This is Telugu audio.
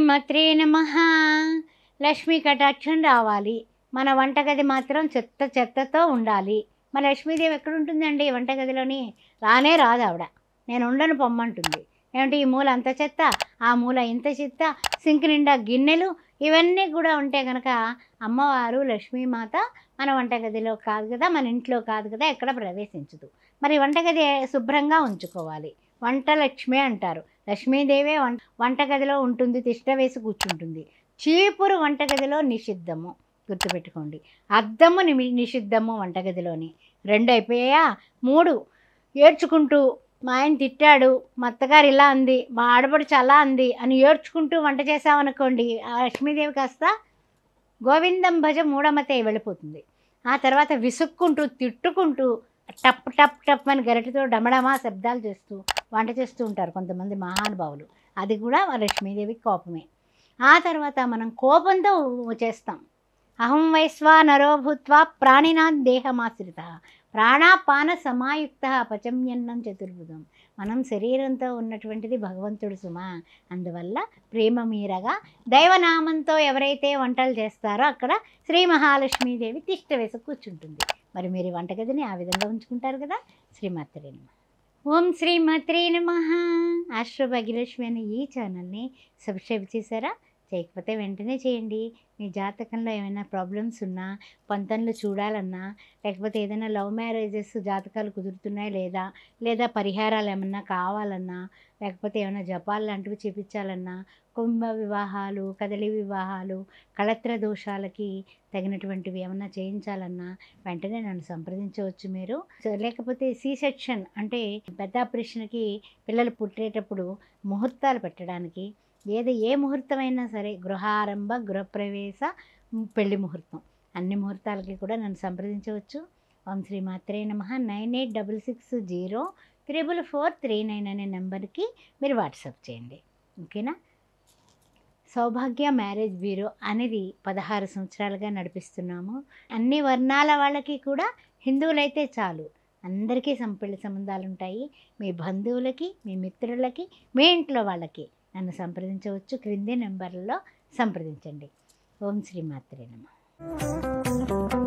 శ్రీమత్రే నమ లక్ష్మీ కటాక్షం రావాలి మన వంటగది మాత్రం చెత్త చెత్తతో ఉండాలి మన లక్ష్మీదేవి ఎక్కడ ఉంటుందండి వంటగదిలోని రానే రాదు ఆవిడ నేను ఉండను పొమ్మంటుంది ఏమంటే ఈ మూల అంత చెత్త ఆ మూల ఇంత చెత్త సింక్ నిండా గిన్నెలు ఇవన్నీ కూడా ఉంటే కనుక అమ్మవారు లక్ష్మీమాత మన వంటగదిలో కాదు కదా మన ఇంట్లో కాదు కదా ఎక్కడ ప్రవేశించదు మరి వంటగది శుభ్రంగా ఉంచుకోవాలి వంట లక్ష్మి అంటారు లక్ష్మీదేవే వం వంటగదిలో ఉంటుంది తిష్ట వేసి కూర్చుంటుంది చీపురు వంటగదిలో నిషిద్ధము గుర్తుపెట్టుకోండి అద్దము నిమి నిషిద్ధము వంటగదిలోని రెండు అయిపోయాయా మూడు ఏడ్చుకుంటూ మా ఆయన తిట్టాడు మా అత్తగారు ఇలా అంది మా ఆడపడుచు అలా అంది అని ఏడ్చుకుంటూ వంట చేసామనుకోండి ఆ లక్ష్మీదేవి కాస్త గోవిందం భజ మూఢమతే వెళ్ళిపోతుంది ఆ తర్వాత విసుక్కుంటూ తిట్టుకుంటూ టప్ టప్ టప్ అని గరిటెతో డమడమా శబ్దాలు చేస్తూ వంట చేస్తూ ఉంటారు కొంతమంది మహానుభావులు అది కూడా ఆ లక్ష్మీదేవికి కోపమే ఆ తర్వాత మనం కోపంతో చేస్తాం అహం వైశ్వా నరో భూత్వా ప్రాణినాన్ దేహమాశ్రిత ప్రాణాపాన సమాయుక్త పచమ్యన్నం చతుర్భుజం మనం శరీరంతో ఉన్నటువంటిది భగవంతుడు సుమా అందువల్ల ప్రేమ మీరగా దైవనామంతో ఎవరైతే వంటలు చేస్తారో అక్కడ శ్రీ మహాలక్ష్మీదేవి తిష్ట వేసి కూర్చుంటుంది మరి మీరు ఈ వంటగదిని ఆ విధంగా ఉంచుకుంటారు కదా శ్రీమాత్రే నమ ఓం శ్రీమాత్రే నమ ఆశ్ర భాగ్యలక్ష్మి అనే ఈ ఛానల్ని సబ్స్క్రైబ్ చేశారా చేయకపోతే వెంటనే చేయండి మీ జాతకంలో ఏమైనా ప్రాబ్లమ్స్ ఉన్నా పొంతనలు చూడాలన్నా లేకపోతే ఏదైనా లవ్ మ్యారేజెస్ జాతకాలు కుదురుతున్నాయి లేదా లేదా పరిహారాలు ఏమన్నా కావాలన్నా లేకపోతే ఏమైనా జపాలు లాంటివి చేపించాలన్నా కుంభ వివాహాలు కదలి వివాహాలు కళత్ర దోషాలకి తగినటువంటివి ఏమన్నా చేయించాలన్నా వెంటనే నన్ను సంప్రదించవచ్చు మీరు సో లేకపోతే సి సెక్షన్ అంటే పెద్ద ఆపరేషన్కి పిల్లలు పుట్టేటప్పుడు ముహూర్తాలు పెట్టడానికి ఏది ఏ ముహూర్తమైనా సరే గృహారంభ గృహప్రవేశ పెళ్లి ముహూర్తం అన్ని ముహూర్తాలకి కూడా నన్ను సంప్రదించవచ్చు ఓం శ్రీ మాత్రే నమ nine eight double six zero triple four three nine అనే నెంబర్కి మీరు వాట్సాప్ చేయండి ఓకేనా సౌభాగ్య మ్యారేజ్ బ్యూరో అనేది పదహారు సంవత్సరాలుగా నడిపిస్తున్నాము అన్ని వర్ణాల వాళ్ళకి కూడా హిందువులైతే చాలు అందరికీ సం పెళ్లి సంబంధాలు ఉంటాయి మీ బంధువులకి మీ మిత్రులకి మీ ఇంట్లో వాళ్ళకి నన్ను సంప్రదించవచ్చు క్రింది నెంబర్లలో సంప్రదించండి ఓం శ్రీ మాత్రే నమ